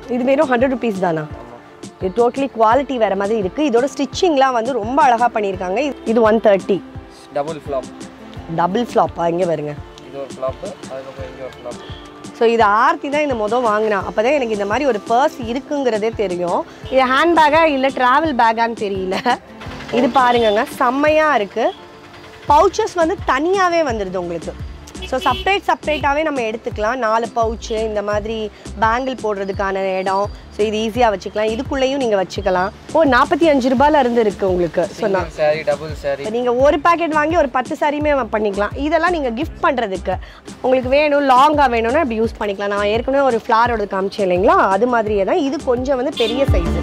இது வெறும் hundred rupees தானா இது டோட்டலி குவாலிட்டி வேறு மாதிரி இருக்குது இதோட ஸ்டிச்சிங்லாம் வந்து ரொம்ப அழகாக பண்ணியிருக்காங்க இது- இது one thirty double flap double ஃப்ளாப்பா இங்கே வருங்க இது ஒரு ஃப்ளாப்பு அதுக்கப்புறம் இங்கே ஒரு ஃப்ளாப் ஸோ இது ஆர்த்தி தான் இந்த மொதல் வாங்கினா அப்போ தான் எனக்கு இந்த மாதிரி ஒரு பர்ஸ் இருக்குங்கிறதே தெரியும் இது ஹேண்ட்பேக்கா இல்லை ட்ராவல் பேக்கான்னு தெரியல இது பாருங்கங்க செம்மையாக இருக்குது பவுச்சஸ் வந்து தனியாகவே வந்துடுது உங்களுக்கு ஸோ செப்பரேட் செப்பரேட்டாகவே நம்ம எடுத்துக்கலாம் நாலு பவுச்சு இந்த மாதிரி பேங்கிள் போடுறதுக்கான இடம் ஸோ இது ஈஸியாக வச்சுக்கலாம் இதுக்குள்ளேயும் நீங்கள் வச்சுக்கலாம் ஓ நாற்பத்தி அஞ்சு ரூபாயில இருந்து இருக்குது உங்களுக்கு ஸோ நான் சிங்கிள் சாரி டபுள் சாரி நீங்கள் ஒரு பாக்கெட் வாங்கி ஒரு பத்து சாரியுமே பண்ணிக்கலாம் இதெல்லாம் நீங்கள் கிஃப்ட் பண்ணுறதுக்கு உங்களுக்கு வேணும் லாங்காக வேணும்னா இப்படி யூஸ் பண்ணிக்கலாம் நான் ஏற்கனவே ஒரு ஃப்ளாரோட காமிச்சேன் இல்லைங்களா அது மாதிரியே தான் இது கொஞ்சம் வந்து பெரிய சைஸு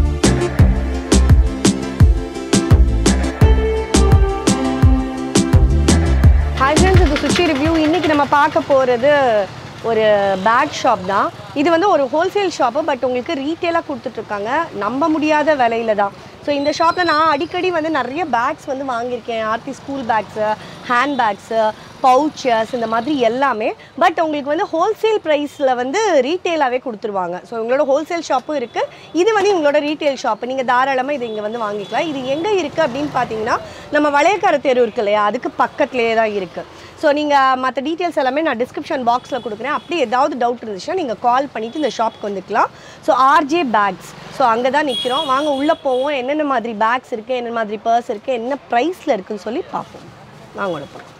ஹாய் ஃப்ரெண்ட்ஸ் இது சுஷி ரிவ்யூ இன்றைக்கி நம்ம பார்க்க போகிறது ஒரு பேக் ஷாப் தான் இது வந்து ஒரு ஹோல்சேல் ஷாப்பு பட் உங்களுக்கு ரீட்டெயிலாக கொடுத்துட்ருக்காங்க நம்ப முடியாத விலையில தான் ஸோ இந்த ஷாப்பில் நான் அடிக்கடி வந்து நிறைய பேக்ஸ் வந்து வாங்கியிருக்கேன் Aarthi school bags hand bags pouches இந்த மாதிரி எல்லாமே பட் உங்களுக்கு வந்து ஹோல்சேல் ப்ரைஸில் வந்து ரீட்டெயிலாகவே கொடுத்துருவாங்க ஸோ உங்களோட ஹோல்சேல் ஷாப்பும் இருக்குது இது வந்து உங்களோட ரீட்டெயில் ஷாப்பு நீங்கள் தாராளமாக இது இங்கே வந்து வாங்கிக்கலாம் இது எங்கே இருக்குது அப்படின்னு பார்த்தீங்கன்னா நம்ம வளையக்கார தெரு இருக்கு இல்லையா அதுக்கு பக்கத்துலேயே தான் இருக்குது ஸோ நீங்கள் மற்ற டீட்டெயில்ஸ் எல்லாமே நான் டிஸ்கிரிப்ஷன் பாக்ஸில் கொடுக்குறேன் அப்படி ஏதாவது டவுட் இருந்துச்சுன்னா நீங்கள் கால் பண்ணிவிட்டு இந்த ஷாப்க்கு வந்துக்கலாம் ஸோ ஆர்ஜே பேக்ஸ் ஸோ அங்கே தான் நிற்கிறோம் வாங்க உள்ளே போவோம் என்னென்ன மாதிரி பேக்ஸ் இருக்குது என்னென்ன மாதிரி பர்ஸ் இருக்குது என்ன ப்ரைஸில் இருக்குன்னு சொல்லி பார்ப்போம் வாங்க உள்ள போகலாம்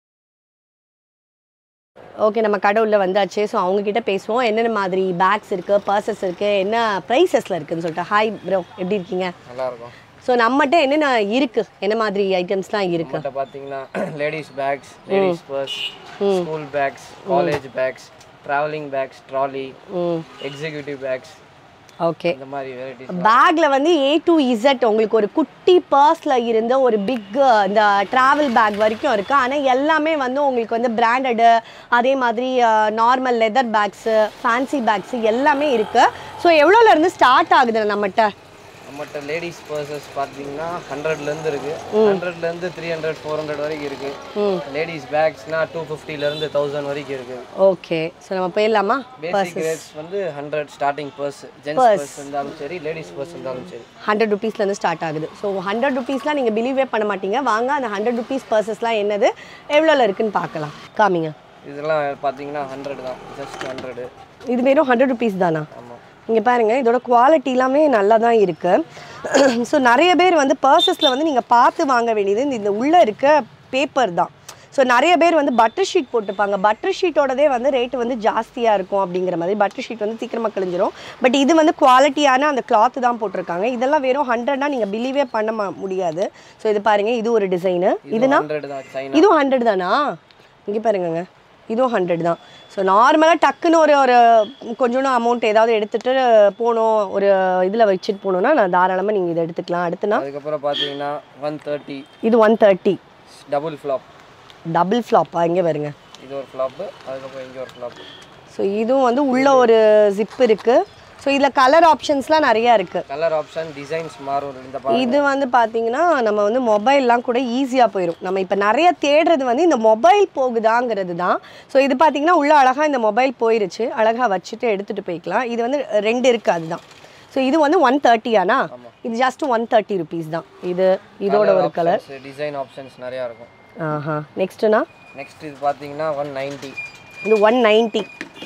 ஓகே நம்ம கடை உள்ள வந்தாச்சு ஸோ அவங்கக்கிட்ட பேசுவோம் என்னென்ன மாதிரி பேக்ஸ் இருக்குது பர்சஸ் இருக்குது என்ன ப்ரைஸஸில் இருக்குன்னு சொல்லிட்டு ஹாய் ப்ரோ எப்படி இருக்கீங்க நல்லா இருக்கும் ஸோ நம்மகிட்ட என்னென்ன இருக்குது என்ன மாதிரி ஐட்டம்ஸ்லாம் இருக்குது நம்மகிட்ட பார்த்தீங்கன்னா ladies bags ladies purse school bags college bags travelling bags trolley hmm executive bags okay இந்த மாதிரி வெரைட்டிஸ் பேக்ல வந்து ஏ டு இசட் உங்களுக்கு ஒரு குட்டி பர்ஸ்ல இருந்த ஒரு பிக் இந்த டிராவல் பேக் வரைக்கும் இருக்கு ஆனால் எல்லாமே வந்து உங்களுக்கு வந்து பிராண்டடு அதே மாதிரி normal leather bags fancy bags எல்லாமே இருக்கு ஸோ எவ்வளோல இருந்து ஸ்டார்ட் ஆகுது நம்மகிட்ட நம்மகிட்ட லேடிஸ் பர்சஸ் பார்த்தீங்கன்னா ஹண்ட்ரட்லேருந்து இருக்கு ஹண்ட்ரட்லேருந்து த்ரீ ஹண்ட்ரட் ஃபோர் ஹண்ட்ரட் வரைக்கும் இருக்கு லேடிஸ் பேக்ஸ்னா டூ ஃபிஃப்டிலேருந்து தௌசண்ட் வரைக்கும் இருக்கு ஓகே ஸோ நம்ம போயிடலாமா பேசிக் ரேட்ஸ் வந்து hundred starting purse gents purse இருந்தாலும் சரி லேடிஸ் பர்ஸ் இருந்தாலும் சரி ஹண்ட்ரட் ருபீஸ்லேருந்து ஸ்டார்ட் ஆகுது ஸோ ஹண்ட்ரட் ருபீஸ்லாம் நீங்கள் பிலீவே பண்ண மாட்டீங்க வாங்க அந்த ஹண்ட்ரட் ருபீஸ் பர்சஸ்லாம் என்னது எவ்வளோல இருக்குன்னு பார்க்கலாம் காமிங்க இதெல்லாம் பார்த்தீங்கன்னா ஹண்ட்ரட் தான் ஜஸ்ட் ஹண்ட்ரடு இது வெறும் ஹண்ட்ரட் ருபீஸ் தானா ஆமாம் இங்கே பாருங்க இதோட குவாலிட்டி எல்லாமே நல்லா தான் இருக்குது ஸோ நிறைய பேர் வந்து பர்சஸில் வந்து நீங்கள் பார்த்து வாங்க வேண்டியது இந்த- இந்த உள்ளே இருக்க பேப்பர் தான் ஸோ நிறைய பேர் வந்து பட்டர் ஷீட் போட்டுப்பாங்க பட்டர் ஷீட்டோடதே வந்து ரேட் வந்து ஜாஸ்தியாக இருக்கும் அப்படிங்கிற மாதிரி பட்டர் ஷீட் வந்து சீக்கிரமாக கிழிஞ்சிரும் பட் இது வந்து குவாலிட்டியான அந்த கிளாத் தான் போட்டிருக்காங்க இதெல்லாம் வெறும் ஹண்ட்ரட்னா நீங்கள் பிலீவே பண்ண ம- முடியாது ஸோ இது பாருங்க இது ஒரு டிசைனு இதுனா ஹண்ட்ரட் தான் சைனா இதுவும் ஹண்ட்ரட் தானா இங்கே பாருங்கங்க இதுவும் ஹண்ட்ரட் தான் ஸோ நார்மலாக டக்குன்னு ஒரு ஒரு கொஞ்சோண்டு அமௌண்ட் ஏதாவது எடுத்துகிட்டு போகணும் ஒரு இதில் வச்சுட்டு போகணுன்னா நான் தாராளமாக நீங்கள் இதை எடுத்துக்கலாம் அடுத்துனா அதுக்கப்புறம் பார்த்தீங்கன்னா ஒன் தேர்ட்டி இது one thirty double flap double ஃப்ளாப்பா இங்கே வருங்க இது ஒரு ஃப்ளாப்பு அதுக்கப்புறம் இங்கே ஒரு ஃப்ளாப்பு ஸோ இதுவும் வந்து உள்ள ஒரு ஜிப் இருக்குது ஸோ இதில் கலர் ஆப்ஷன்ஸ்லாம் நிறையா இருக்குது கலர் ஆப்ஷன் டிசைன்ஸ் மாறும் இந்த பா இது வந்து பார்த்தீங்கன்னா நம்ம வந்து மொபைல்லாம் கூட ஈஸியாக போயிடும் நம்ம இப்போ நிறைய தேடுறது வந்து இந்த மொபைல் போகுதாங்கிறது தான் ஸோ இது பார்த்தீங்கன்னா உள்ள அழகாக இந்த மொபைல் போயிருச்சு அழகாக வச்சுட்டு எடுத்துகிட்டு போய்க்கலாம் இது வந்து ரெண்டு இருக்குது அதுதான் ஸோ இது வந்து ஒன் தேர்ட்டியானா இது ஜஸ்ட் ஒன் தேர்ட்டி ருபீஸ் தான் இது இதோட ஒரு கலர் டிசைன் ஆப்ஷன்ஸ் நிறையா இருக்கும் ஆஹா நெக்ஸ்ட்டுனா நெக்ஸ்ட் இது பார்த்தீங்கன்னா ஒன் நைன்ட்டி இது ஒன் நைன்ட்டி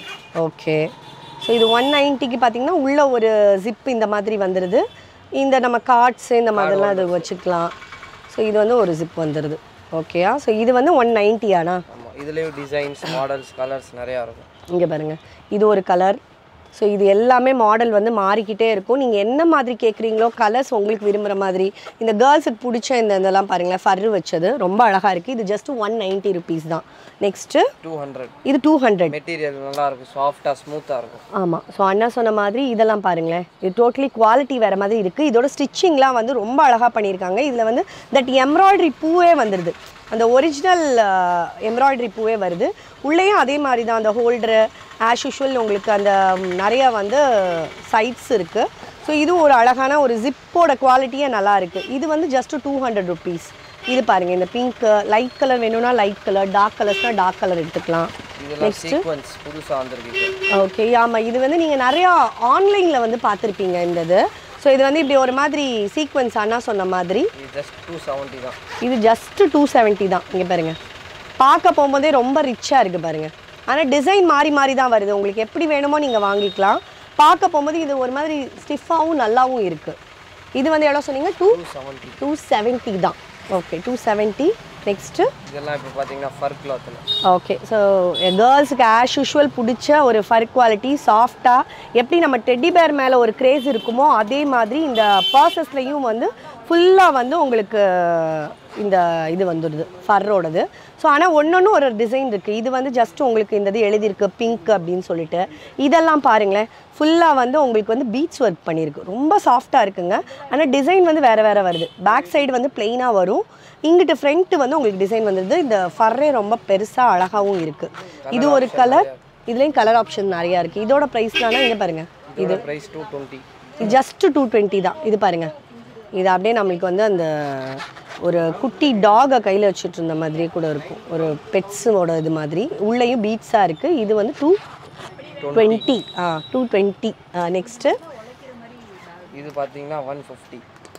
ஓகே ஸோ இது ஒன் நைன்ட்டிக்கு பார்த்தீங்கன்னா உள்ள ஒரு ஜிப் இந்த மாதிரி வந்துடுது இந்த நம்ம கார்ட்ஸ் இந்த மாதிரிலாம் இது வச்சுக்கலாம் ஸோ இது வந்து ஒரு ஜிப் வந்துடுது ஓகேயா ஸோ இது வந்து ஒன் நைன்ட்டியானா ஆமாம் இதுலேயும் டிசைன்ஸ் மாடல்ஸ் கலர்ஸ் நிறையா இருக்கும் இங்கே பாருங்கள் இது ஒரு கலர் ஸோ இது எல்லாமே மாடல் வந்து மாறிக்கிட்டே இருக்கும் நீங்கள் என்ன மாதிரி கேட்குறீங்களோ கலர்ஸ் உங்களுக்கு விரும்புகிற மாதிரி இந்த கேர்ள்ஸுக்கு பிடிச்ச இந்த இதெல்லாம் பாருங்களேன் ஃபர்ரு வச்சது ரொம்ப அழகாக இருக்குது இது ஜஸ்ட் ஒன் நைன்ட்டி ருபீஸ் தான் நெக்ஸ்ட்டு டூ ஹண்ட்ரட் இது டூ ஹண்ட்ரட் மெட்டீரியல் நல்லா இருக்கும் சாஃப்டாக ஸ்மூத்தாக இருக்கும் ஆமாம் ஸோ அண்ணா சொன்ன மாதிரி இதெல்லாம் பாருங்களேன் இது டோட்டலி குவாலிட்டி வேறு மாதிரி இருக்குது இதோட ஸ்டிச்சிங்லாம் வந்து ரொம்ப அழகாக பண்ணியிருக்காங்க இதில் வந்து தட் எம்ப்ராய்டரி பூவே வந்துடுது அந்த ஒரிஜினல் எம்ப்ராய்டரி பூவே வருது உள்ளேயும் அதே மாதிரி தான் அந்த ஹோல்டரு ஆஸ் யூஷுவல் உங்களுக்கு அந்த ம், நிறைய வந்து சைட்ஸ் இருக்குது ஸோ இதுவும் ஒரு அழகான ஒரு ஜிப்போட குவாலிட்டியே நல்லா இருக்குது இது வந்து ஜஸ்ட் டூ ஹண்ட்ரட் ருபீஸ் இது பாருங்க இந்த பிங்க் லைட் கலர் வேணும்னா லைட் கலர் டார்க் கலர்ஸ்னால் டார்க் கலர் எடுத்துக்கலாம் இதெல்லாம் சீக்வன்ஸ் புதுசா வந்திருக்கு இப்போ ஓகே ஆமாம் இது வந்து நீங்கள் நிறையா ஆன்லைனில் வந்து பார்த்துருப்பீங்க இந்த இது ஸோ இது வந்து இப்படி ஒரு மாதிரி சீக்வன்ஸ் அண்ணா சொன்ன மாதிரி இது ஜஸ்ட் டூ செவன்ட்டி தான் இது ஜஸ்ட்டு டூ செவன்ட்டி தான் இங்கே பாருங்க பார்க்க போகும்போதே ரொம்ப ரிச்சாக இருக்குது பாருங்க ஆனால் டிசைன் மாறி மாறி தான் வருது உங்களுக்கு எப்படி வேணுமோ நீங்கள் வாங்கிக்கலாம் பார்க்க போகும்போது இது ஒரு மாதிரி ஸ்டிஃபாகவும் நல்லாவும் இருக்குது இது வந்து எவ்வளோ சொன்னீங்க two two seventy two seventy தான் ஓகே டூ செவன்ட்டி நெக்ஸ்ட்டு இதெல்லாம் இப்போ பார்த்தீங்கன்னா ஃபர் கிளாத்தில் ஓகே ஸோ கேர்ள்ஸுக்கு ஆஸ் யூஷுவல் பிடிச்ச ஒரு ஃபர் குவாலிட்டி சாஃப்டாக எப்படி நம்ம டெட்டி பேர் மேலே ஒரு கிரேஸ் இருக்குமோ அதே மாதிரி இந்த பர்சஸ்லையும் வந்து ஃபுல்லாக வந்து உங்களுக்கு இந்த இது வந்துடுது ஃபர்ரோடது ஸோ ஆனால் ஒன்று ஒரு டிசைன் இருக்குது இது வந்து ஜஸ்ட் உங்களுக்கு இந்த இது எழுதியிருக்கு பிங்க் அப்படின்னு சொல்லிட்டு இதெல்லாம் பாருங்களேன் ஃபுல்லாக வந்து உங்களுக்கு வந்து பீட்ஸ் ஒர்க் பண்ணியிருக்கு ரொம்ப சாஃப்டாக இருக்குங்க ஆனால் டிசைன் வந்து வேறு வேறு வருது பேக் சைடு வந்து பிளெயினாக வரும் இங்கிட்டு ஃப்ரண்ட்டு வந்து உங்களுக்கு டிசைன் வந்துடுது இந்த ஃபர்ரே ரொம்ப பெருசாக அழகாகவும் இருக்குது இது ஒரு கலர் இதுலேயும் கலர் ஆப்ஷன் நிறையா இருக்குது இதோட ப்ரைஸ்லானா இங்கே பாருங்கள் இதோட price two twenty just two twenty தான் இது பாருங்க இது அப்படியே நம்மளுக்கு வந்து அந்த ஒரு குட்டி டாகை கையில் வச்சுட்டு இருந்த மாதிரியே கூட இருக்கும் ஒரு பெட்ஸோட இது மாதிரி உள்ளேயும் பீட்ஸாக இருக்குது இது வந்து டூ டுவெண்ட்டி ஆ டூ டுவெண்ட்டி நெக்ஸ்ட்டு இது பார்த்தீங்கன்னா ஒன் ஃபிஃப்டி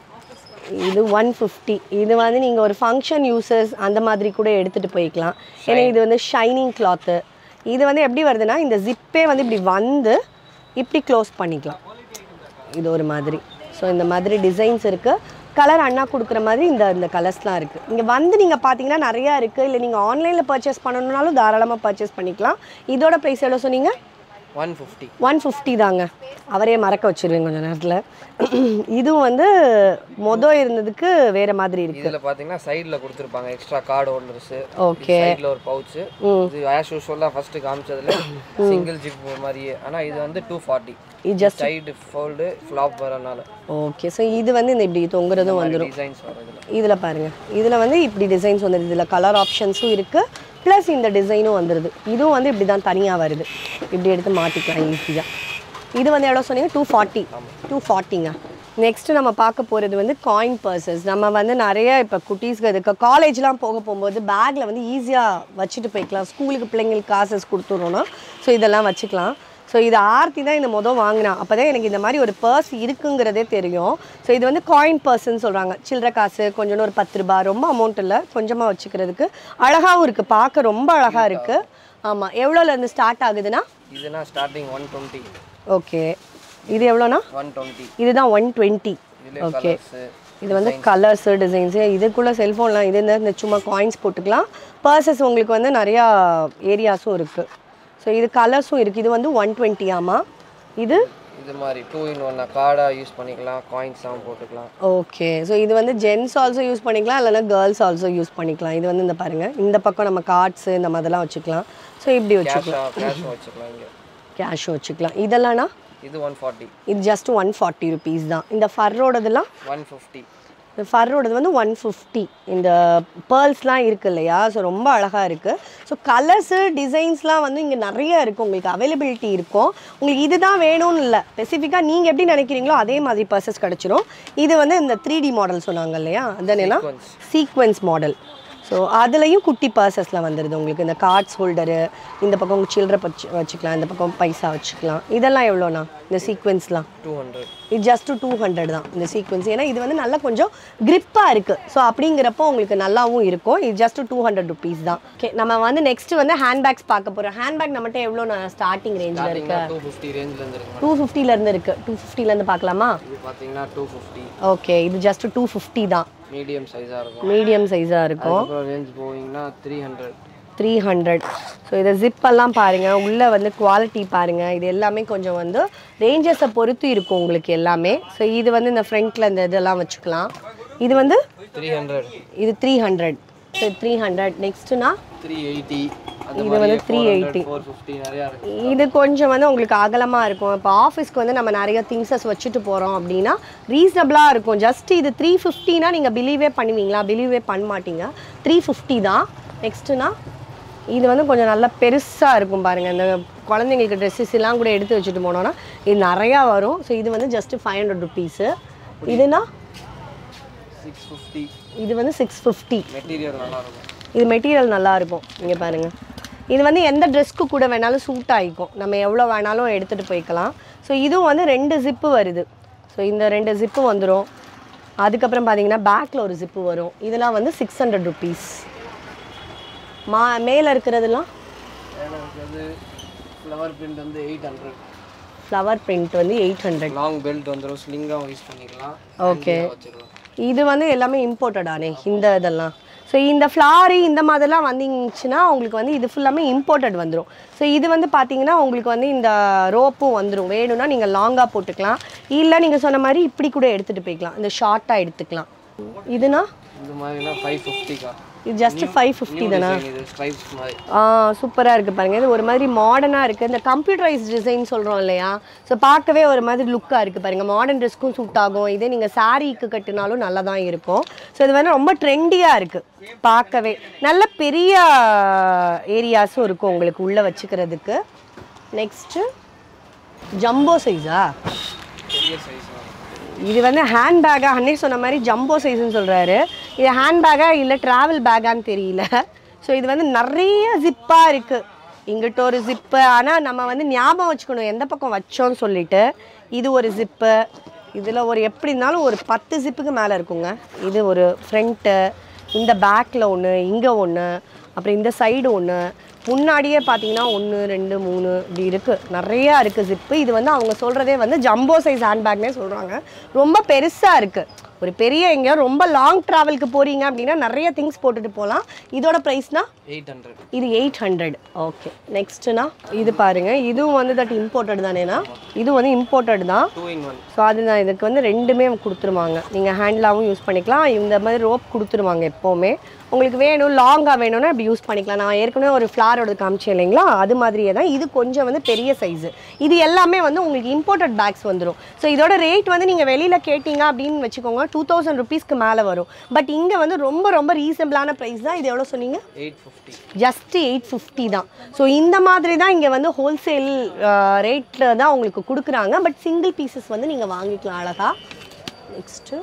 இது ஒன் ஃபிஃப்டி இது வந்து நீங்கள் ஒரு ஃபங்க்ஷன் யூசர்ஸ் அந்த மாதிரி கூட எடுத்துகிட்டு போய்க்கலாம் ஏன்னா இது வந்து ஷைனிங் கிளாத்து இது வந்து எப்படி வருதுன்னா இந்த ஜிப்பே வந்து இப்படி வந்து இப்படி க்ளோஸ் பண்ணிக்கலாம் இது ஒரு மாதிரி ஸோ இந்த மாதிரி டிசைன்ஸ் இருக்குது கலர் அண்ணா கொடுக்குற மாதிரி இந்த இந்த கலர்ஸ்லாம் இருக்குது இங்கே வந்து நீங்கள் பார்த்தீங்கன்னா நிறையா இருக்குது இல்லை நீங்கள் ஆன்லைனில் பர்ச்சேஸ் பண்ணணுன்னாலும் தாராளமாக பர்ச்சேஸ் பண்ணிக்கலாம் இதோட ப்ரைஸ் எவ்வளோ சொன்னீங்க ஒன் ஃபிஃப்டி ஒன் ஃபிஃப்டி தாங்க அவரே மறக்க வச்சிருவேன் கொஞ்ச நேரத்தில் இதுவும் வந்து மொதல் இருந்ததுக்கு வேறு மாதிரி இருக்குது இதில் பார்த்தீங்கன்னா சைடில் கொடுத்துருப்பாங்க எக்ஸ்ட்ரா கார்டு ஹோல்டர்ஸு ஓகே சைடில் ஒரு பவுச்சு இது ஆஸ் யூஸ்வலாக ஃபஸ்ட்டு காமிச்சதுல சிங்கிள் ஜிப் மாதிரியே ஆனால் இது வந்து டூ ஃபார்ட்டி இது ஜஸ்ட் சைடு ஃபோல்டு ஃப்ளாப் வரனால ஓகே ஸோ இது வந்து இந்த இப்படி தொங்குறதும் வந்துடும் டிசைன்ஸ் வரதுல இதில் பாருங்க இதில் வந்து இப்படி டிசைன்ஸ் வந்துடுது இதில் கலர் ஆப்ஷன்ஸும் இருக்குது ப்ளஸ் இந்த டிசைனும் வந்துடுது இதுவும் வந்து இப்படி தான் தனியாக வருது இப்படி எடுத்து மாட்டிக்கலாம் ஈஸியாக இது வந்து எவ்வளோ சொன்னீங்க டூ ஃபார்ட்டி டூ ஃபார்ட்டிங்க நெக்ஸ்ட்டு நம்ம பார்க்க போகிறது வந்து காயின் பர்சஸ் நம்ம வந்து நிறைய இப்போ குட்டீஸ்க்கு இதுக்கு காலேஜ்லாம் போக போகும்போது பேக்கில் வந்து ஈஸியாக வச்சுட்டு போய்க்கலாம் ஸ்கூலுக்கு பிள்ளைங்களுக்கு காசஸ் கொடுத்துட்றோன்னா ஸோ இதெல்லாம் வச்சுக்கலாம் ஸோ இது ஆர்த்தி தான் இந்த மொதல் வாங்கினா அப்போ தான் எனக்கு இந்த மாதிரி ஒரு பர்ஸ் இருக்குங்கிறதே தெரியும் ஸோ இது வந்து காயின் பர்ஸ்ன்னு சொல்கிறாங்க சில்லற காசு கொஞ்சோண்டு ஒரு பத்து ரூபாய் ரொம்ப அமௌண்ட் இல்லை கொஞ்சமாக வச்சுக்கிறதுக்கு அழகாகவும் இருக்குது பார்க்க ரொம்ப அழகாக இருக்குது ஆமாம் எவ்வளோலேருந்து ஸ்டார்ட் ஆகுதுன்னா இதுனா ஸ்டார்டிங் ஒன் டுவெண்ட்டி ஓகே இது எவ்வளோண்ணா ஒன் டுவெண்ட்டி இதுதான் ஒன் டுவெண்ட்டி இதில் ஓகே கலர்ஸு இது வந்து கலர்ஸு டிசைன்ஸு இதுக்குள்ளே செல்ஃபோன்லாம் இது இந்த- இந்த சும்மா காயின்ஸ் போட்டுக்கலாம் பர்சஸ் உங்களுக்கு வந்து நிறையா ஏரியாஸும் இருக்குது ஸோ இது கலர்ஸும் இருக்குது இது வந்து ஒன் டுவெண்ட்டியாமா இது இது மாதிரி டூ இன் ஒன்னா கார்டாக யூஸ் பண்ணிக்கலாம் காயின்ஸ்லாம் போட்டுக்கலாம் ஓகே ஸோ இது வந்து ஜென்ஸ் ஆல்சோ யூஸ் பண்ணிக்கலாம் இல்லைன்னா கேர்ள்ஸ் ஆல்சோ யூஸ் பண்ணிக்கலாம் இது வந்து இந்த பாருங்கள் இந்த பக்கம் நம்ம கார்ட்ஸு இந்த மாதிரிலாம் வச்சுக்கலாம் ஸோ இப்படி வச்சுக்கலாம் கேஷாக கேஷும் வச்சுக்கலாம் இங்கே கேஷும் வச்சுக்கலாம் இதெல்லாம்னா இது ஒன் ஃபார்ட்டி இது ஜஸ்ட் ஒன் ஃபார்ட்டி ருபீஸ் தான் இந்த ஃபர்ரோடதெல்லாம் ஒன் ஃபிஃப்டி இந்த ஃபர்ரோடது வந்து ஒன் ஃபிஃப்டி இந்த பேர்ல்ஸ்லாம் இருக்கு இல்லையா ஸோ ரொம்ப அழகாக இருக்குது ஸோ கலர்ஸு டிசைன்ஸ்லாம் வந்து இங்கே நிறைய இருக்குது உங்களுக்கு அவைலபிலிட்டி இருக்கும் உங்களுக்கு இதுதான் வேணும்னு இல்லை ஸ்பெசிஃபிக்காக நீங்கள் எப்படி நினைக்கிறீங்களோ அதே மாதிரி பர்சஸ் கிடச்சிரும் இது வந்து இந்த த்ரீ டி மாடல் சொன்னாங்க இல்லையா அதுனா Sequence. சீக்வென்ஸ் மாடல் ஸோ அதுலேயும் குட்டி பர்சஸ்லாம் வந்துடுது உங்களுக்கு இந்த கார்ட்ஸ் ஹோல்டரு இந்த பக்கம் சில்லற வச்சு வச்சுக்கலாம் இந்த பக்கம் பைசா வச்சுக்கலாம் இதெல்லாம் எவ்வளோண்ணா இந்த சீக்வென்ஸ்லாம் டூ ஹண்ட்ரட் இது ஜஸ்ட் டூ ஹண்ட்ரட் தான் இந்த சீக்வன்ஸ் ஏன்னா இது வந்து நல்லா கொஞ்சம் கிரிப்பாக இருக்குது ஸோ அப்படிங்கிறப்போ உங்களுக்கு நல்லாவும் இருக்கும் இது ஜஸ்ட் டூ ஹண்ட்ரட் ருபீஸ் தான் ஓகே நம்ம வந்து நெக்ஸ்ட் வந்து ஹேண்ட்பேக்ஸ் பார்க்க போகிறோம் ஹேண்ட்பேக் நம்மகிட்ட எவ்வளோ ஸ்டார்டிங் ரேஞ்சில் இருக்கு பார்த்தீங்கன்னா டூ ஃபிஃப்டி ரேஞ்சிலேருந்து இருக்கு டூ ஃபிஃப்டிலேருந்து இருக்குது டூ ஃபிஃப்டிலேருந்து பார்க்கலாமா இது பார்த்தீங்கன்னா டூ ஃபிஃப்டி ஓகே இது ஜஸ்ட் டூ ஃபிஃப்டி தான் மீடியம் சைஸாக இருக்கும் மீடியம் சைஸாக இருக்கும் அதுக்கப்புறம் ரேஞ்ச் போவீங்கன்னா three hundred three hundred so இதை ஜிப்பெல்லாம் பாருங்கள் உள்ளே வந்து குவாலிட்டி பாருங்கள் இது எல்லாமே கொஞ்சம் வந்து ரேஞ்சஸை பொறுத்து இருக்கும் உங்களுக்கு எல்லாமே ஸோ இது வந்து இந்த ஃப்ரண்ட்டில் இந்த இதெல்லாம் வச்சுக்கலாம் இது வந்து த்ரீ ஹண்ட்ரட் இது three hundred so three hundred நெக்ஸ்ட்டுனா த்ரீ எயிட்டி அந்த இது வந்து மாதிரி 380. ஃபோர் ஃபிஃப்டி நிறையா இருக்கு இது கொஞ்சம் வந்து உங்களுக்கு அகலமாக இருக்கும் இப்போ ஆஃபீஸ்க்கு வந்து நம்ம நிறைய திங்ஸஸ் வச்சுட்டு போகிறோம் அப்படின்னா ரீசனபிளாக இருக்கும் ஜஸ்ட் இது த்ரீ ஃபிஃப்டினா நீங்கள் பிலீவே பண்ணுவீங்களா பிலீவே பண்ண மாட்டீங்க த்ரீ ஃபிஃப்டி தான் நெக்ஸ்ட்டுனா இது வந்து கொஞ்சம் நல்லா பெருசாக இருக்கும் பாருங்கள் இந்த குழந்தைங்களுக்கு ட்ரெஸ்ஸஸ் எல்லாம் கூட எடுத்து வச்சுட்டு போனோன்னா இது நிறையா வரும் ஸோ இது வந்து ஜஸ்ட் ஃபைவ் ஹண்ட்ரட் ருபீஸு இதுனா சிக்ஸ் ஃபிஃப்டி இது வந்து சிக்ஸ் ஃபிஃப்டி மெட்டீரியல் நல்லா இருக்கும் இது மெட்டீரியல் நல்லா இருக்கும் இங்கே பாருங்க இது வந்து எந்த ட்ரெஸ்க்கு கூட வேணாலும் சூட் ஆகிக்கும் நம்ம எவ்வளோ வேணாலும் எடுத்துகிட்டு போய்க்கலாம் ஸோ இதுவும் வந்து ரெண்டு ஜிப்பு வருது ஸோ இந்த ரெண்டு ஜிப்பு வந்துடும் அதுக்கப்புறம் பார்த்தீங்கன்னா பேக்கில் ஒரு ஜிப்பு வரும் இதெல்லாம் வந்து சிக்ஸ் ஹண்ட்ரட் ருபீஸ் மா மேலே இருக்கிறதெல்லாம் எனக்கு வந்து ஃப்ளவர் பிரிண்ட் வந்து எயிட் ஹண்ட்ரட் ஃப்ளவர் பிரிண்ட் வந்து எயிட் ஹண்ட்ரட் லாங் பெல்ட் வந்துடும் ஸ்லிங்காகவும் யூஸ் பண்ணிக்கலாம் Okay. handy-ஆ வச்சுக்கலாம் இது வந்து எல்லாமே இம்போர்ட்டடானே இந்த இதெல்லாம் ஸோ இந்த ஃப்ளாரி இந்த மாதிரிலாம் வந்துச்சுன்னா உங்களுக்கு வந்து இது ஃபுல்லாமே இம்போர்ட்டட் வந்துடும் ஸோ இது வந்து பார்த்தீங்கன்னா உங்களுக்கு வந்து இந்த ரோப்பும் வந்துடும் வேணும்னா நீங்கள் லாங்காக போட்டுக்கலாம் இல்லை நீங்கள் சொன்ன மாதிரி இப்படி கூட எடுத்துகிட்டு போய்க்கலாம் இந்த ஷார்ட்டாக எடுத்துக்கலாம் இதுனா இந்த மாதிரினா ஃபைவ் ஃபிஃப்டிக்கா இது ஜஸ்ட் ஃபைவ் ஃபிஃப்டி தானா இது ஸ்ட்ரைப்ஸ் மாதிரி ஆ சூப்பராக இருக்குது பாருங்கள் இது ஒரு மாதிரி மாடர்னாக இருக்குது இந்த கம்ப்யூட்டரைஸ் டிசைன் சொல்கிறோம் இல்லையா ஸோ பார்க்கவே ஒரு மாதிரி லுக்காக இருக்குது பாருங்கள் மாடர்ன் ட்ரெஸ்க்கும் சூட் ஆகும் இதே நீங்கள் சாரீக்கு கட்டினாலும் நல்லா தான் இருக்கும் ஸோ இது வந்து ரொம்ப ட்ரெண்டியாக இருக்குது பார்க்கவே நல்ல பெரிய ஏரியாஸும் இருக்கும் உங்களுக்கு உள்ளே வச்சுக்கிறதுக்கு நெக்ஸ்ட்டு ஜம்போ சைஸா பெரிய சைஸ் இது வந்து ஹேண்ட்பேக்கா அன்னே சொன்ன மாதிரி ஜம்போ சைஸ்னு சொல்கிறாரு இது ஹேண்ட்பேக்கா இல்லை ட்ராவல் பேக்கான்னு தெரியல ஸோ இது வந்து நிறைய ஜிப்பாக இருக்குது இங்கிட்ட ஒரு ஜிப்பு ஆனால் நம்ம வந்து ஞாபகம் வச்சுக்கணும் எந்த பக்கம் வச்சோம்னு சொல்லிட்டு இது ஒரு ஜிப்பு இதில் ஒரு எப்படி இருந்தாலும் ஒரு பத்து ஜிப்புக்கு மேலே இருக்குங்க இது ஒரு ஃப்ரண்ட்டு இந்த பேக்கில் ஒன்று இங்கே ஒன்று அப்புறம் இந்த சைடு ஒன்று முன்னாடியே பார்த்தீங்கன்னா ஒன்று ரெண்டு மூணு இப்படி இருக்குது நிறையா இருக்குது ஜிப்பு இது வந்து அவங்க சொல்கிறதே வந்து ஜம்போ சைஸ் ஹேண்ட்பேக்னே சொல்கிறாங்க ரொம்ப பெருசாக இருக்குது ஒரு பெரிய எங்கேயோ ரொம்ப லாங் ட்ராவலுக்கு போகிறீங்க அப்படின்னா நிறைய திங்ஸ் போட்டுட்டு போகலாம் இதோட ப்ரைஸ்னா எயிட் ஹண்ட்ரட் இது எயிட் ஹண்ட்ரட் ஓகே நெக்ஸ்ட்டுனா இது பாருங்கள் இதுவும் வந்து தட் இம்போர்ட்டட் தானேண்ணா இது வந்து இம்போர்ட்டட் தான் டூ இன் ஒன் ஸோ அதுதான் இதுக்கு வந்து ரெண்டுமே கொடுத்துருவாங்க நீங்கள் ஹேண்ட்லாகவும் யூஸ் பண்ணிக்கலாம் இந்த மாதிரி ரோப் கொடுத்துருவாங்க எப்போவுமே உங்களுக்கு வேணும் லாங்காக வேணும்னா இப்படி யூஸ் பண்ணிக்கலாம் நான் ஏற்கனவே ஒரு ஃப்ளாரோட காமிச்சேன் இல்லைங்களா அது மாதிரியே தான் இது கொஞ்சம் வந்து பெரிய சைஸு இது எல்லாமே வந்து உங்களுக்கு இம்போர்ட்டட் பேக்ஸ் வந்துடும் ஸோ இதோட ரேட் வந்து நீங்கள் வெளியில் கேட்டிங்க அப்படின்னு வச்சுக்கோங்க டூ தௌசண்ட் ருபீஸ்க்கு மேலே வரும் பட் இங்கே வந்து ரொம்ப ரொம்ப ரீசனபிளான ப்ரைஸ் தான் இது எவ்வளோ சொன்னீங்க eight fifty just eight fifty தான் ஸோ இந்த மாதிரி தான் இங்கே வந்து ஹோல்சேல் ரேட்டில் தான் உங்களுக்கு கொடுக்குறாங்க பட் சிங்கிள் பீசஸ் வந்து நீங்கள் வாங்கிக்கலாம் அழகா நெக்ஸ்ட்டு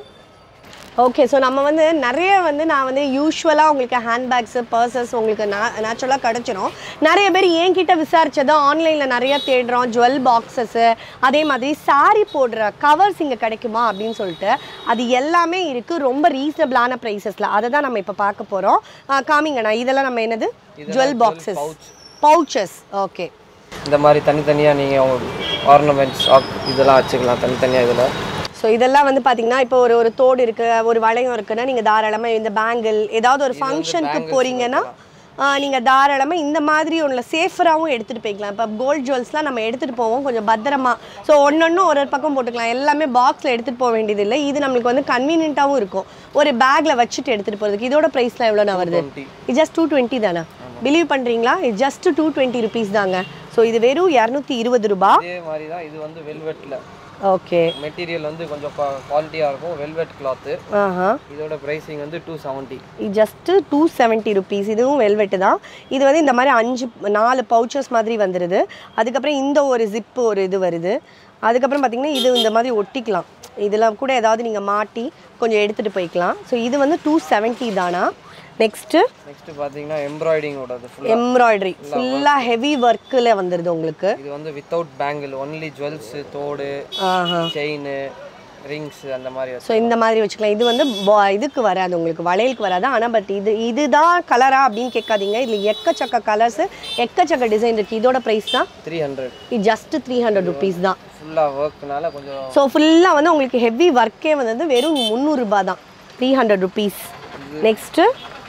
ஓகே ஸோ நம்ம வந்து நிறைய வந்து நான் வந்து யூஸ்வலாக உங்களுக்கு ஹேண்ட்பேக்ஸு பர்சஸ் உங்களுக்கு நேச்சுரலாக கிடச்சிரும் நிறைய பேர் என்கிட்ட விசாரிச்சதை ஆன்லைனில் நிறைய தேடுறோம் ஜுவல் பாக்ஸஸ்ஸு அதே மாதிரி saree போடுற கவர்ஸ் இங்கே கிடைக்குமா அப்படின்னு சொல்லிட்டு அது எல்லாமே இருக்குது ரொம்ப ரீசனபிளான ப்ரைஸஸில் அதை தான் நம்ம இப்போ பார்க்க போகிறோம் காமிங்கண்ணா இதெல்லாம் நம்ம என்னது jewel boxes pouch. Pouches okay இந்த மாதிரி தனித்தனியாக நீங்கள் ஆர்னமெண்ட்ஸ் இதெல்லாம் வச்சுக்கலாம் தனித்தனியாக இதில் ஸோ இதெல்லாம் வந்து பார்த்தீங்கன்னா இப்போ ஒரு ஒரு தோடு இருக்கு ஒரு வளையம் இருக்குன்னா நீங்கள் தாராளமாக இந்த பேங்கிள் ஏதாவது ஒரு ஃபங்க்ஷனுக்கு போறீங்கன்னா நீங்கள் தாராளமாக இந்த மாதிரி ஒன்றில் சேஃபராகவும் எடுத்துகிட்டு போய்க்கலாம் இப்போ கோல்ட் ஜுவல்ஸ்லாம் நம்ம எடுத்துகிட்டு போவோம் கொஞ்சம் பத்திரமா ஸோ ஒன்று ஒரு ஒரு பக்கம் போட்டுக்கலாம் எல்லாமே பாக்ஸில் எடுத்துகிட்டு போக வேண்டியது இல்லை இது நம்மளுக்கு வந்து கன்வீனியண்ட்டாகவும் இருக்கும் ஒரு பேக்கில் வச்சுட்டு எடுத்துகிட்டு போகிறதுக்கு இதோட ப்ரைஸ்லாம் எவ்வளோண்ணா வருது டுவெண்ட்டி இது ஜஸ்ட் டூ டுவெண்ட்டி தானே பிலீவ் பண்ணுறீங்களா இது ஜஸ்ட் டூ டுவெண்ட்டி ருபீஸ் தாங்க ஸோ இது வெறும் இரநூத்தி இருபது ரூபா இதே மாதிரி தான் இது வந்து வெல்வெட்டில் ஓகே மெட்டீரியல் வந்து கொஞ்சம் குவாலிட்டியாக இருக்கும் வெல்வெட் கிளாத்து ஆஹா இதோட ப்ரைஸிங் வந்து டூ செவன்ட்டி இது ஜஸ்ட்டு டூ செவன்ட்டி ருபீஸ் இதுவும் வெல்வெட்டு தான் இது வந்து இந்த மாதிரி அஞ்சு நாலு பவுச்சஸ் மாதிரி வந்துடுது அதுக்கப்புறம் இந்த ஒரு ஜிப்பு ஒரு இது வருது அதுக்கப்புறம் பார்த்தீங்கன்னா இது இந்த மாதிரி ஒட்டிக்கலாம் இதெல்லாம் கூட ஏதாவது நீங்கள் மாட்டி கொஞ்சம் எடுத்துகிட்டு போய்க்கலாம் ஸோ இது வந்து டூ செவன்ட்டி தானா நெக்ஸ்ட்டு நெக்ஸ்ட் பார்த்தீங்கன்னா எம்ப்ராய்டிங்கோடது ஃபுல்லாக எம்ப்ராய்டரி ஃபுல்லாக ஹெவி ஒர்க்கில் வந்துடுது உங்களுக்கு இது வந்து வித்தவுட் பேங்கிள் ஒன்லி ஜுவல்ஸு தோடு ஆஹா செயின் ரிங்ஸ் அந்த மாதிரி வச்சு ஸோ இந்த மாதிரி வச்சுக்கலாம் இது வந்து bo- இதுக்கு வராது உங்களுக்கு வளையலுக்கு வராது ஆனால் பட் இது இதுதான் கலரா அப்படின்னு கேட்காதீங்க இதில் எக்கச்சக்க கலர்ஸ் எக்கச்சக்க டிசைன் இருக்குது இதோட ப்ரைஸ் தான் த்ரீ ஹண்ட்ரட் இது ஜஸ்ட் த்ரீ ஹண்ட்ரட் ருபீஸ் தான் ஃபுல்லாக ஒர்க்னால கொஞ்சம் ஸோ ஃபுல்லாக வந்து உங்களுக்கு ஹெவி ஒர்க்கே வந்து வெறும் முந்நூறுரூபா தான் த்ரீ ஹண்ட்ரட் ருபீஸ் நெக்ஸ்ட்டு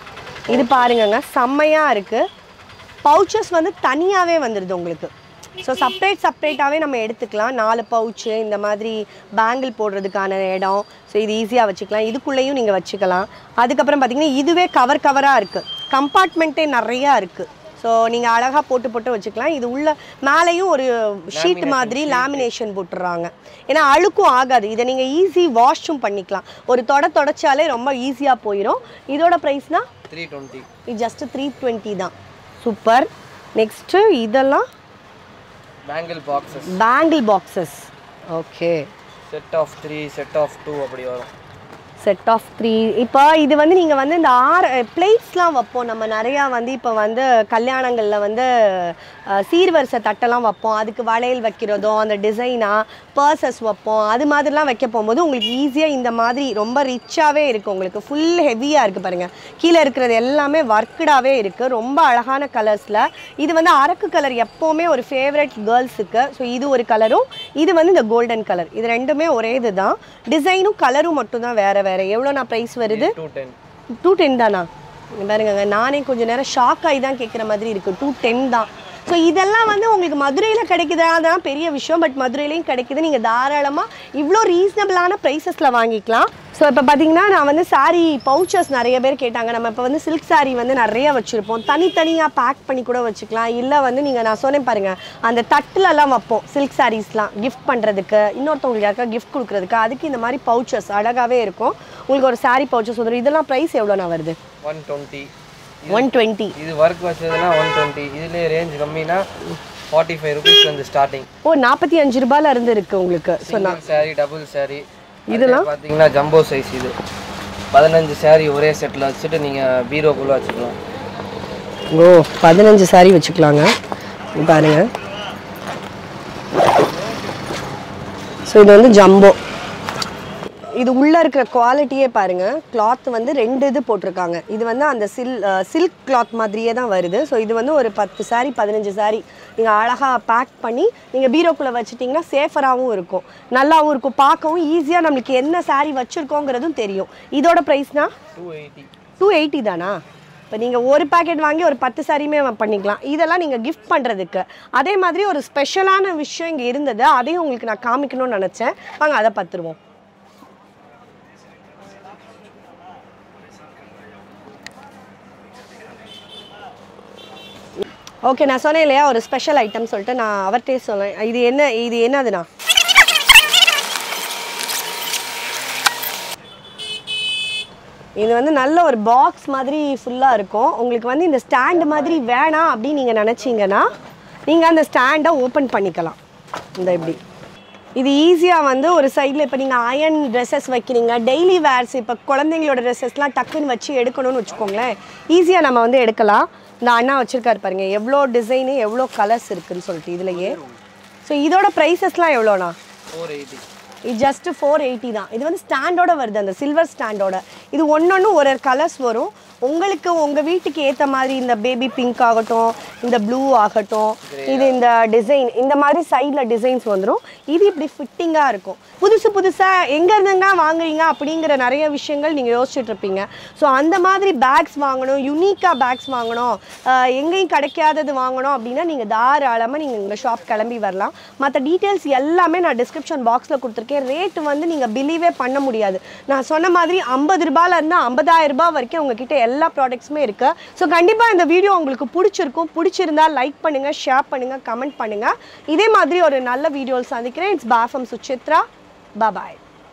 இது பாருங்கங்க செம்மையாக இருக்குது பவுச்சஸ் வந்து தனியாகவே வந்துடுது உங்களுக்கு ஸோ செப்பரேட் செப்பரேட்டாகவே நம்ம எடுத்துக்கலாம் நாலு பவுச்சு இந்த மாதிரி பேங்கிள் போடுறதுக்கான இடம் ஸோ இது ஈஸியாக வச்சுக்கலாம் இதுக்குள்ளேயும் நீங்கள் வச்சுக்கலாம் அதுக்கப்புறம் பார்த்தீங்கன்னா இதுவே கவர் கவராக இருக்குது கம்பார்ட்மெண்ட்டே நிறையா இருக்குது ஸோ நீங்கள் அழகாக போட்டு போட்டு வச்சுக்கலாம் இது உள்ள மேலேயும் ஒரு ஷீட் மாதிரி லேமினேஷன் போட்டுடுறாங்க ஏன்னா அழுக்கும் ஆகாது இதை நீங்கள் ஈஸி வாஷும் பண்ணிக்கலாம் ஒரு தொட தொடச்சாலே ரொம்ப ஈஸியாக போயிடும் இதோட ப்ரைஸ்னால் த்ரீ டுவெண்ட்டி இது ஜஸ்ட் த்ரீ டுவெண்ட்டி தான் சூப்பர் நெக்ஸ்ட்டு இதெல்லாம் bangle boxes bangle boxes okay set of three set of two அப்படி வரும் செட் ஆஃப் த்ரீ இப்போ இது வந்து நீங்கள் வந்து இந்த ஆறு பிளேட்ஸ்லாம் வைப்போம் நம்ம நிறையா வந்து இப்போ வந்து கல்யாணங்களில் வந்து அஹ், சீர்வரிசை தட்டெல்லாம் வைப்போம் அதுக்கு வளையல் வைக்கிறதோ அந்த டிசைனாக பர்சஸ் வைப்போம் அது மாதிரிலாம் வைக்க போகும்போது உங்களுக்கு ஈஸியாக இந்த மாதிரி ரொம்ப ரிச்சாகவே இருக்குது உங்களுக்கு ஃபுல் ஹெவியாக இருக்குது பாருங்கள் கீழே இருக்கிறது எல்லாமே ஒர்க்கடாகவே இருக்குது ரொம்ப அழகான கலர்ஸில் இது வந்து அரக்கு கலர் எப்போவுமே ஒரு ஃபேவரட் கேர்ள்ஸுக்கு ஸோ இது ஒரு கலரும் இது வந்து இந்த கோல்டன் கலர் இது ரெண்டுமே ஒரே இதுதான் டிசைனும் கலரும் மட்டும்தான் வேறு வேறு எவ்வளோ நான் ப்ரைஸ் வருது டூ டென் டூ டென் தானா இங்க பாருங்க நானே கொஞ்ச நேரம் ஷாக் ஆகி தான் கேட்குற மாதிரி இருக்குது டூ டென் தான் ஸோ இதெல்லாம் வந்து உங்களுக்கு மதுரையில் கிடைக்குதா தான் பெரிய விஷயம் பட் மதுரையிலையும் கிடைக்குது நீங்கள் தாராளமாக இவ்வளோ ரீசனபிளான ப்ரைஸஸில் வாங்கிக்கலாம் ஸோ இப்போ பார்த்தீங்கன்னா நான் வந்து saree பவுச்சர்ஸ் நிறைய பேர் கேட்டாங்க நம்ம இப்போ வந்து சில்க் saree வந்து நிறைய வச்சுருப்போம் தனித்தனியாக பேக் பண்ணி கூட வச்சுக்கலாம் இல்லை வந்து நீங்கள் நான் சொன்னேன் பாருங்கள் அந்த தட்டுலலாம் வைப்போம் சில்க் சாரீஸ்லாம் கிஃப்ட் பண்ணுறதுக்கு இன்னொருத்தவங்களுக்கு யாருக்கா கிஃப்ட் கொடுக்குறதுக்கு அதுக்கு இந்த மாதிரி பவுச்சர்ஸ் அழகாகவே இருக்கும் உங்களுக்கு ஒரு saree பவுச்சர்ஸ் வந்துடும் இதெல்லாம் ப்ரைஸ் எவ்வளோண்ணா வருது ஒன் டுவெண்ட்டி ஒன் டுவெண்ட்டி இது ஒர்க் வச்சதுன்னா ஒன் டுவெண்ட்டி இதுலேயே ரேஞ்ச் கம்மினா ஃபார்ட்டி ஃபைவ் ருபீஸ்லேருந்து ஸ்டார்டிங் ஓ நாற்பத்தி அஞ்சு ரூபாயில இருந்து இருக்கு உங்களுக்கு so single saree double saree இதெல்லாம்? பார்த்தீங்கன்னா ஜம்போ சைஸ் இது பதினஞ்சு saree ஒரே செட்டில் வச்சுட்டு நீங்கள் பீரோக்குள்ளே வச்சுக்கலாம் ஓ பதினஞ்சு saree வச்சுக்கலாங்க இங்க பாருங்க ஸோ இது வந்து ஜம்போ இது உள்ளே இருக்கிற குவாலிட்டியே பாருங்க கிளாத் வந்து ரெண்டு இது போட்டிருக்காங்க இது வந்து அந்த சில் சில்க் கிளாத் மாதிரியே தான் வருது ஸோ இது வந்து ஒரு பத்து saree பதினஞ்சு saree நீங்கள் அழகாக பேக் பண்ணி நீங்கள் பீரோக்குள்ளே வச்சுட்டிங்கன்னா சேஃபராகவும் இருக்கும் நல்லாவும் இருக்கும் பார்க்கவும் ஈஸியாக நம்மளுக்கு என்ன saree வச்சுருக்கோங்கிறதும் தெரியும் இதோட ப்ரைஸ்னா டூ எயிட்டி டூ எயிட்டி தானா இப்போ நீங்கள் ஒரு பாக்கெட் வாங்கி ஒரு பத்து சாரியுமே பண்ணிக்கலாம் இதெல்லாம் நீங்கள் கிஃப்ட் பண்ணுறதுக்கு அதே மாதிரி ஒரு ஸ்பெஷலான விஷயம் இங்கே இருந்தது அதையும் உங்களுக்கு நான் காமிக்கணும்னு நினச்சேன் வாங்க அதை பார்த்துருவோம் ஓகே நான் சொன்னேன் இல்லையா ஒரு ஸ்பெஷல் ஐட்டம் சொல்லிட்டு நான் அவர்கிட்டே சொன்னேன் இது என்ன இது என்னதுண்ணா இது வந்து நல்ல ஒரு பாக்ஸ் மாதிரி ஃபுல்லாக இருக்கும் உங்களுக்கு வந்து இந்த ஸ்டாண்டு மாதிரி வேணாம் அப்படின்னு நீங்கள் நினச்சிங்கன்னா நீங்கள் அந்த ஸ்டாண்டை ஓப்பன் பண்ணிக்கலாம் இந்த இப்படி இது ஈஸியாக வந்து ஒரு சைடில் இப்போ நீங்கள் அயன் ட்ரெஸ்ஸஸ் வைக்கிறீங்க டெய்லி வேர்ஸ் இப்போ குழந்தைங்களோட ட்ரெஸ்ஸஸ்லாம் டக்குன்னு வச்சு எடுக்கணும்னு வச்சுக்கோங்களேன் ஈஸியாக நம்ம வந்து எடுக்கலாம் இந்த அண்ணா வச்சுருக்காரு பாருங்க எவ்வளோ டிசைனு எவ்வளோ கலர்ஸ் இருக்குன்னு சொல்லிட்டு இதுலையே ஸோ இதோட ப்ரைஸஸ்லாம் எவ்வளோண்ணா ஃபோர் எயிட்டி இது ஜஸ்ட் ஃபோர் எயிட்டி தான் இது வந்து ஸ்டாண்டோட வருது அந்த சில்வர் ஸ்டாண்டோட இது ஒன்னொன்று ஒரு ஒரு கலர்ஸ் வரும் உங்களுக்கு உங்கள் வீட்டுக்கு ஏற்ற மாதிரி இந்த பேபி பிங்க் ஆகட்டும் இந்த ப்ளூ ஆகட்டும் இது இந்த டிசைன் இந்த மாதிரி சைடில் டிசைன்ஸ் வந்துடும் இது இப்படி ஃபிட்டிங்காக இருக்கும் புதுசு புதுசாக எங்கே இருந்துங்க வாங்குறீங்க அப்படிங்கிற நிறைய விஷயங்கள் நீங்கள் யோசிச்சுட்டு இருப்பீங்க ஸோ அந்த மாதிரி பேக்ஸ் வாங்கணும் யுனிக்காக பேக்ஸ் வாங்கணும் ஆஹ் எங்கேயும் கிடைக்காதது வாங்கணும் அப்படின்னா நீங்கள் தாராளமாக நீங்கள் எங்கள் ஷாப் கிளம்பி வரலாம் மற்ற டீட்டெயில்ஸ் எல்லாமே நான் டிஸ்கிரிப்ஷன் பாக்ஸில் கொடுத்துருக்கேன் ரேட் வந்து நீங்கள் பிலீவே பண்ண முடியாது நான் சொன்ன மாதிரி ஐம்பது ரூபாயிலேருந்து ஐம்பதாயிரம் ரூபாய் வரைக்கும் உங்ககிட்ட எல்லா ப்ராடக்ட்ஸுமே இருக்குது ஸோ கண்டிப்பாக இந்த வீடியோ உங்களுக்கு பிடிச்சிருக்கும் பிடிச்சிருந்தா லைக் பண்ணுங்கள் ஷேர் பண்ணுங்கள் கமெண்ட் பண்ணுங்கள் இதே மாதிரி ஒரு நல்ல வீடியோவில் சந்திக்கிறேன் இட்ஸ் பாஃபம் சுசித்ரா பாய்